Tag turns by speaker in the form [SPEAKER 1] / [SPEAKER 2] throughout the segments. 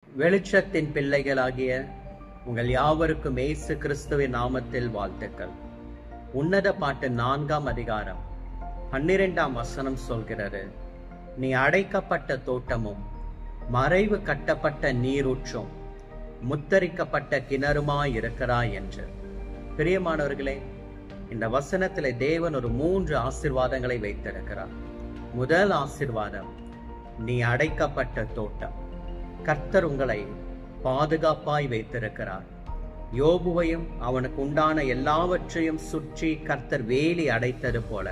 [SPEAKER 1] வெளிச்சத்தின் பிள்ளைகளாகிய உங்கள் யாவருக்கும் இயேசு கிறிஸ்துவின் நாமத்தில் வாழ்த்துக்கள் உன்னத பாட்டு நான்காம் அதிகாரம் பன்னிரெண்டாம் வசனம் சொல்கிறது நீ அடைக்கப்பட்ட தோட்டமும் மறைவு கட்டப்பட்ட நீரூற்றும் முத்தரிக்கப்பட்ட கிணறுமாய் இருக்கிறாய் என்று பிரியமானவர்களே இந்த வசனத்திலே தேவன் ஒரு மூன்று ஆசிர்வாதங்களை வைத்திருக்கிறார் முதல் ஆசிர்வாதம் நீ அடைக்கப்பட்ட தோட்டம் கர்த்தர் உங்களை பாதுகாப்பாய் வைத்திருக்கிறார் யோபுவையும் அவனுக்கு உண்டான எல்லாவற்றையும் சுற்றி கர்த்தர் வேலி அடைத்தது போல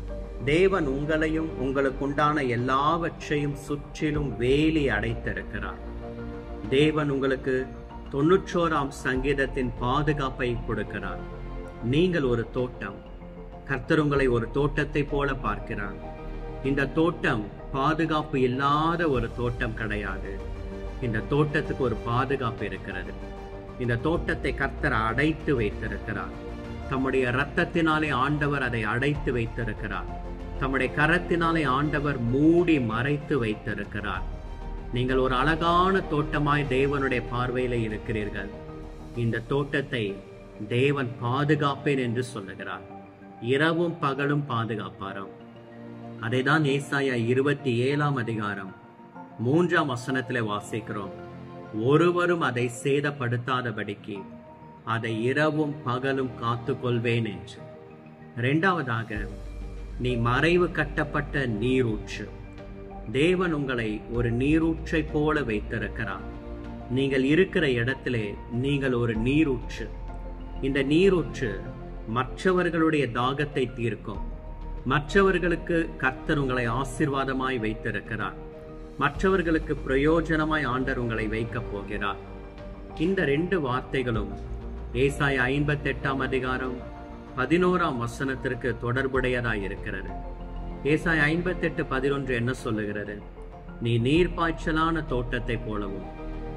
[SPEAKER 1] தேவன் உங்களையும் உங்களுக்கு உண்டான எல்லாவற்றையும் சுற்றிலும் வேலி அடைத்திருக்கிறார் தேவன் உங்களுக்கு தொன்னூற்றோராம் சங்கீதத்தின் பாதுகாப்பை கொடுக்கிறார் நீங்கள் ஒரு தோட்டம் கர்த்தர் உங்களை ஒரு தோட்டத்தை போல பார்க்கிறார் இந்த தோட்டம் பாதுகாப்பு இல்லாத ஒரு தோட்டம் கிடையாது இந்த தோட்டத்துக்கு ஒரு பாதுகாப்பு இருக்கிறது இந்த தோட்டத்தை கர்த்தர் அடைத்து வைத்திருக்கிறார் தம்முடைய இரத்தத்தினாலே ஆண்டவர் அதை அடைத்து வைத்திருக்கிறார் தம்முடைய கரத்தினாலே ஆண்டவர் மூடி மறைத்து வைத்திருக்கிறார் நீங்கள் ஒரு அழகான தோட்டமாய் தேவனுடைய பார்வையில இருக்கிறீர்கள் இந்த தோட்டத்தை தேவன் பாதுகாப்பேன் என்று சொல்லுகிறார் இரவும் பகலும் பாதுகாப்பாராம் அதைதான் ஏசாயா இருபத்தி ஏழாம் அதிகாரம் மூன்றாம் வசனத்திலே வாசிக்கிறோம் ஒருவரும் அதை சேதப்படுத்தாதபடிக்கு அதை இரவும் பகலும் காத்துக்கொள்வேன் என்று இரண்டாவதாக நீ மறைவு கட்டப்பட்ட நீரூற்று தேவன் உங்களை ஒரு நீரூற்றை போல வைத்திருக்கிறார் நீங்கள் இருக்கிற இடத்திலே நீங்கள் ஒரு நீரூற்று இந்த நீரூற்று மற்றவர்களுடைய தாகத்தை தீர்க்கும் மற்றவர்களுக்கு கர்த்தர் உங்களை ஆசீர்வாதமாய் வைத்திருக்கிறார் மற்றவர்களுக்கு பிரயோஜனமாய் ஆண்டர் உங்களை வைக்கப் போகிறார் இந்த ரெண்டு வார்த்தைகளும் ஏசாய ஐம்பத்தி எட்டாம் அதிகாரம் பதினோராம் வசனத்திற்கு தொடர்புடையதாய் இருக்கிறது ஏசாய ஐம்பத்தி எட்டு பதினொன்று என்ன சொல்லுகிறது நீ நீர்ப்பாய்ச்சலான தோட்டத்தை போலவும்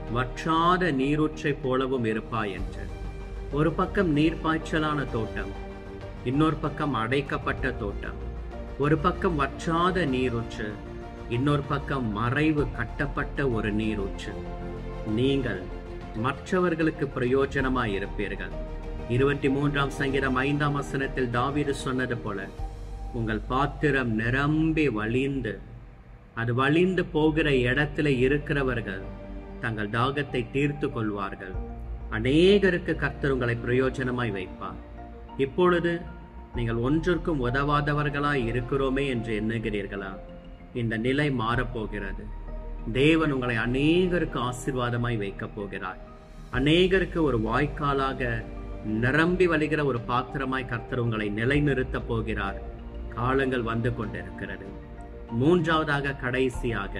[SPEAKER 1] வற்றாத நீரூற்றை போலவும் இருப்பாய் என்று ஒரு பக்கம் நீர்ப்பாய்ச்சலான தோட்டம் இன்னொரு பக்கம் அடைக்கப்பட்ட தோட்டம் ஒரு பக்கம் வற்றாத நீரூற்று இன்னொரு பக்கம் மறைவு கட்டப்பட்ட ஒரு நீரூற்று நீங்கள் மற்றவர்களுக்கு பிரயோஜனமாய் இருப்பீர்கள் இருபத்தி மூன்றாம் சங்கீதம் ஐந்தாம் வசனத்தில் தாவீது சொன்னது போல உங்கள் பாத்திரம் நிரம்பி வழிந்து அது வழிந்து போகிற இடத்துல இருக்கிறவர்கள் தங்கள் தாகத்தை தீர்த்து கொள்வார்கள் அநேகருக்கு கர்த்தர் உங்களை பிரயோஜனமாய் வைப்பார் இப்பொழுது நீங்கள் ஒன்றிற்கும் உதவாதவர்களாய் இருக்கிறோமே என்று எண்ணுகிறீர்களா இந்த நிலை மாறப்போகிறது தேவன் உங்களை அநேகருக்கு ஆசீர்வாதமாய் வைக்கப் போகிறார் அநேகருக்கு ஒரு வாய்க்காலாக நிரம்பி வழிகிற ஒரு பாத்திரமாய் கர்த்தர் உங்களை நிலைநிறுத்த போகிறார் காலங்கள் வந்து கொண்டிருக்கிறது மூன்றாவதாக கடைசியாக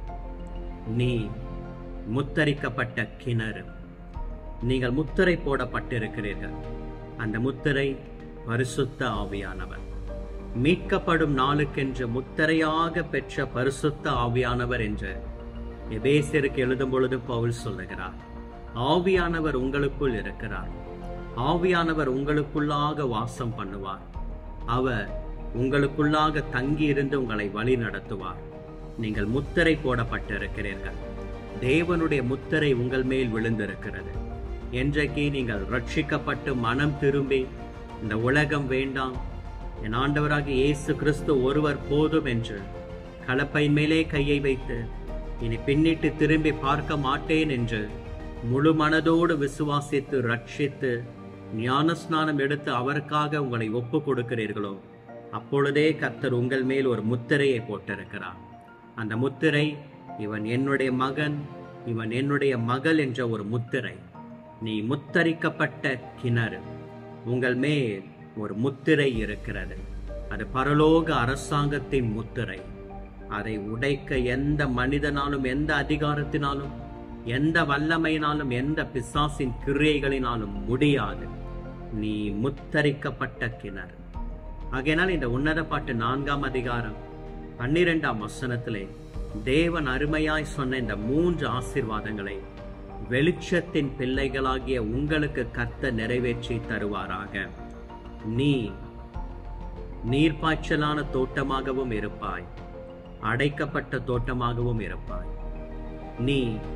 [SPEAKER 1] நீ முத்தரிக்கப்பட்ட கிணறு நீங்கள் முத்திரை போடப்பட்டிருக்கிறீர்கள் அந்த முத்திரை பரிசுத்த ஆவியானவர் மீட்கப்படும் நாளுக்கென்று முத்திரையாக பெற்ற பரிசுத்த ஆவியானவர் என்று எபேசியருக்கு எழுதும் பொழுது பவுல் சொல்லுகிறார் ஆவியானவர் உங்களுக்குள் இருக்கிறார் ஆவியானவர் உங்களுக்குள்ளாக வாசம் பண்ணுவார் அவர் உங்களுக்குள்ளாக தங்கி இருந்து உங்களை வழி நடத்துவார் நீங்கள் முத்திரை போடப்பட்டிருக்கிறீர்கள் தேவனுடைய முத்திரை உங்கள் மேல் விழுந்திருக்கிறது என்றைக்கு நீங்கள் ரட்சிக்கப்பட்டு மனம் திரும்பி இந்த உலகம் வேண்டாம் என் ஆண்டவராகிய இயேசு கிறிஸ்து ஒருவர் போதும் என்று கலப்பையின் மேலே கையை வைத்து இனி பின்னிட்டு திரும்பி பார்க்க மாட்டேன் என்று முழு மனதோடு விசுவாசித்து ரட்சித்து ஞானஸ்நானம் எடுத்து அவருக்காக உங்களை ஒப்பு கொடுக்கிறீர்களோ அப்பொழுதே கர்த்தர் உங்கள் மேல் ஒரு முத்திரையை போட்டிருக்கிறார் அந்த முத்திரை இவன் என்னுடைய மகன் இவன் என்னுடைய மகள் என்ற ஒரு முத்திரை நீ முத்தரிக்கப்பட்ட கிணறு உங்கள் மேல் ஒரு முத்திரை இருக்கிறது அது பரலோக அரசாங்கத்தின் முத்திரை அதை உடைக்க எந்த மனிதனாலும் எந்த அதிகாரத்தினாலும் எந்த வல்லமையினாலும் எந்த பிசாசின் கிரியைகளினாலும் முடியாது நீ முத்தரிக்கப்பட்ட கிணறு ஆகையினால் இந்த உன்னத பாட்டு நான்காம் அதிகாரம் பன்னிரெண்டாம் வசனத்திலே தேவன் அருமையாய் சொன்ன இந்த மூன்று ஆசிர்வாதங்களை வெளிச்சத்தின் பிள்ளைகளாகிய உங்களுக்கு கர்த்த நிறைவேற்றி தருவாராக நீ நீர்ப்பாய்ச்சலான தோட்டமாகவும் இருப்பாய் அடைக்கப்பட்ட தோட்டமாகவும் இருப்பாய் நீ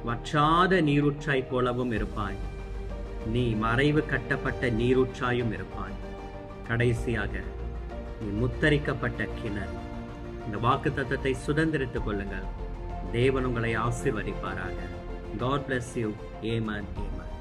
[SPEAKER 1] வற்றாத நீரூற்றாய் போலவும் இருப்பாய் நீ மறைவு கட்டப்பட்ட நீரூற்றாயும் இருப்பாய் கடைசியாக நீ முத்தரிக்கப்பட்ட கிணறு இந்த வாக்கு தத்தத்தை சுதந்திரித்துக் கொள்ளுங்கள் தேவன் உங்களை ஆசீர்வதிப்பாராக God bless you amen Yemen